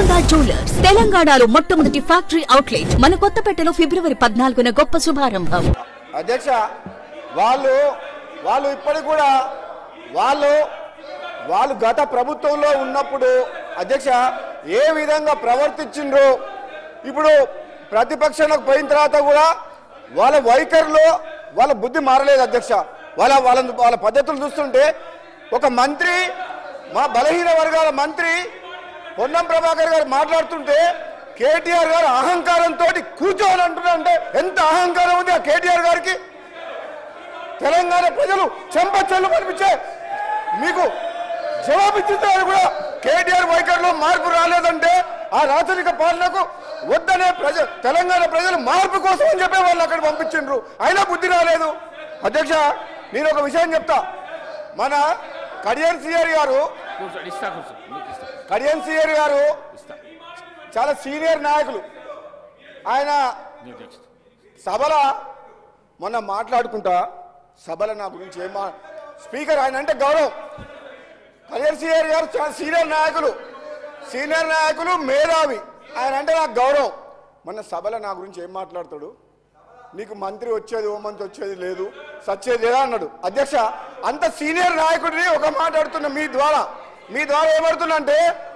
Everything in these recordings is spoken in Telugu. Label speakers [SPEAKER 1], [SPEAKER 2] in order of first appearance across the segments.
[SPEAKER 1] గోల్కొండ జ్యువెలర్స్ తెలంగాణలో మొట్టమొదటి ఫ్యాక్టరీ అవుట్లెట్ మన కొత్తపేటలో ఫిబ్రవరి పద్నాలుగున గొప్ప శుభారంభం
[SPEAKER 2] అధ్యక్ష వాళ్ళు వాళ్ళు ఇప్పటికి కూడా వాళ్ళు వాళ్ళు గత ప్రభుత్వంలో ఉన్నప్పుడు అధ్యక్ష ఏ విధంగా ప్రవర్తించిండ్రు ఇప్పుడు ప్రతిపక్షంలోకి పోయిన తర్వాత కూడా వాళ్ళ వైఖరిలో వాళ్ళ బుద్ధి మారలేదు అధ్యక్ష వాళ్ళ వాళ్ళ వాళ్ళ పద్ధతులు చూస్తుంటే ఒక మంత్రి మా బలహీన వర్గాల మంత్రి పొన్నం ప్రభాకర్ గారు మాట్లాడుతుంటే కేటీఆర్ గారు అహంకారంతో కూర్చోని అంటున్నా అంటే ఎంత అహంకారం ఉంది ఆ కేటీఆర్ గారికి తెలంగాణ ప్రజలు చెంప చెల్లు కనిపించే మీకు జవాబిచ్చుతారు కూడా కేటీఆర్ వైఖరిలో మార్పు రాలేదంటే ఆ రాచరిక పాలనకు వద్దనే ప్రజ తెలంగాణ ప్రజలు మార్పు కోసం అని చెప్పే వాళ్ళు అక్కడ పంపించిండ్రు అయినా బుద్ధి రాలేదు అధ్యక్ష నేను ఒక విషయం చెప్తా మన కడియన్ సిఆర్ గారు
[SPEAKER 3] కూర్చో ఇస్తా కూర్చో నీకు ఇస్తా
[SPEAKER 2] కడియన్ సిఆర్ గారు
[SPEAKER 3] ఇస్తా
[SPEAKER 2] చాలా సీనియర్ నాయకులు ఆయన
[SPEAKER 3] నీకు ఇస్తా
[SPEAKER 2] సభల మొన్న మాట్లాడుకుంటా సభల నా గురించి ఏం మా స్పీకర్ ఆయన అంటే గౌరవం కళ్యాణ్ సిఆర్ గారు చాలా సీనియర్ నాయకులు సీనియర్ నాయకులు మేధావి ఆయన అంటే నాకు గౌరవం మొన్న సభలో నా గురించి ఏం మాట్లాడతాడు నీకు మంత్రి వచ్చేది ఓ మంత్రి వచ్చేది లేదు సచ్చేది లేదా అన్నాడు అధ్యక్ష అంత సీనియర్ నాయకుడిని ఒక మాట్లాడుతున్నా మీ ద్వారా మీ ద్వారా ఏమడుతున్నా అంటే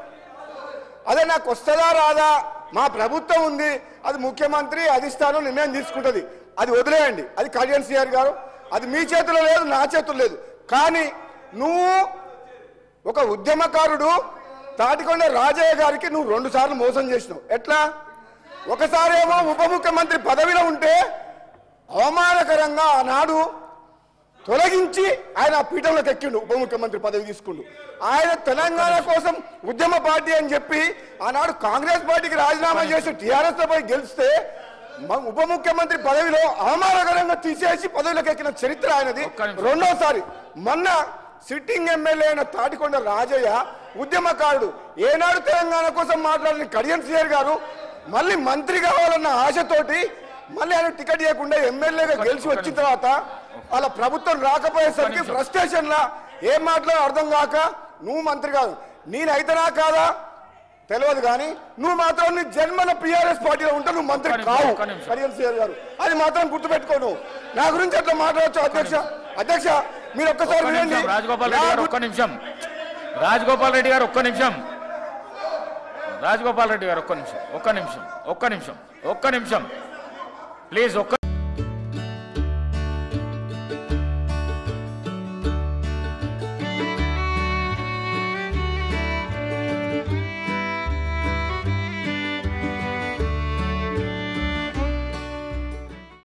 [SPEAKER 2] అదే నాకు వస్తుందా రాదా మా ప్రభుత్వం ఉంది అది ముఖ్యమంత్రి అధిష్టానం నిర్ణయం తీసుకుంటుంది అది వదిలేయండి అది కళ్యాణ్ సిఆర్ గారు అది మీ చేతిలో లేదు నా చేతుల్లో లేదు కానీ నువ్వు ఒక ఉద్యమకారుడు తాటికొండ రాజయ్య గారికి నువ్వు రెండు సార్లు మోసం చేసినావు ఎట్లా ఒకసారేమో ఉప ముఖ్యమంత్రి పదవిలో ఉంటే అవమానకరంగా ఆనాడు తొలగించి ఆయన ఆ పీఠంలోకి ఎక్కిండు ఉప ముఖ్యమంత్రి పదవి తీసుకుండు ఆయన తెలంగాణ కోసం ఉద్యమ పార్టీ అని చెప్పి ఆనాడు కాంగ్రెస్ పార్టీకి రాజీనామా చేసి టీఆర్ఎస్ పై గెలిస్తే మ- ఉప ముఖ్యమంత్రి పదవిలో అవమానకరంగా తీసేసి పదవిలోకి ఎక్కిన చరిత్ర ఆయనది
[SPEAKER 3] ఒక్క నిమిషం.
[SPEAKER 2] రెండోసారి మొన్న సిట్టింగ్ ఎమ్మెల్యే అయిన తాటికొండ రాజయ్య ఉద్యమకారుడు ఏనాడు తెలంగాణ కోసం మాట్లాడిన కడియం సిఆర్ గారు మళ్ళీ మంత్రి కావాలన్న ఆశతోటి మళ్ళీ ఆయన టికెట్ ఇవ్వకుండా ఎమ్మెల్యేగా గెలిచి వచ్చిన తర్వాత వాళ్ళ ప్రభుత్వం రాకపోయేసరికి ఫ్రస్ట్రేషన్ లా ఏం మాట్లాడో అర్థం కాక నువ్వు మంత్రి కాదు నేనైతేనా కాదా తెలియదు కానీ నువ్వు మాత్రం నీ జన్మల పిఆర్ఎస్ పార్టీలో ఉంటే నువ్వు మంత్రి
[SPEAKER 3] ఒక్క నిమిషం,
[SPEAKER 2] కావు
[SPEAKER 3] ఒక్క నిమిషం.
[SPEAKER 2] కడియం సిఆర్ గారు అది మాత్రం గుర్తుపెట్టుకో నువ్వు నా గురించి అట్లా మాట్లాడచ్చు అధ్యక్ష అధ్యక్ష మీరు ఒక్కసారి
[SPEAKER 3] ఒక్క
[SPEAKER 2] వినండి
[SPEAKER 3] నిమిషం రాజగోపాల్ రెడ్డి
[SPEAKER 2] నా
[SPEAKER 3] గారు
[SPEAKER 2] గు-
[SPEAKER 3] ఒక్క నిమిషం రాజగోపాల్ రెడ్డి గారు ఒక్క నిమిషం రాజగోపాల్ రెడ్డి గారు ఒక్క నిమిషం ఒక్క నిమిషం ఒక్క నిమిషం ఒక్క నిమిషం ప్లీజ్ ఒక్క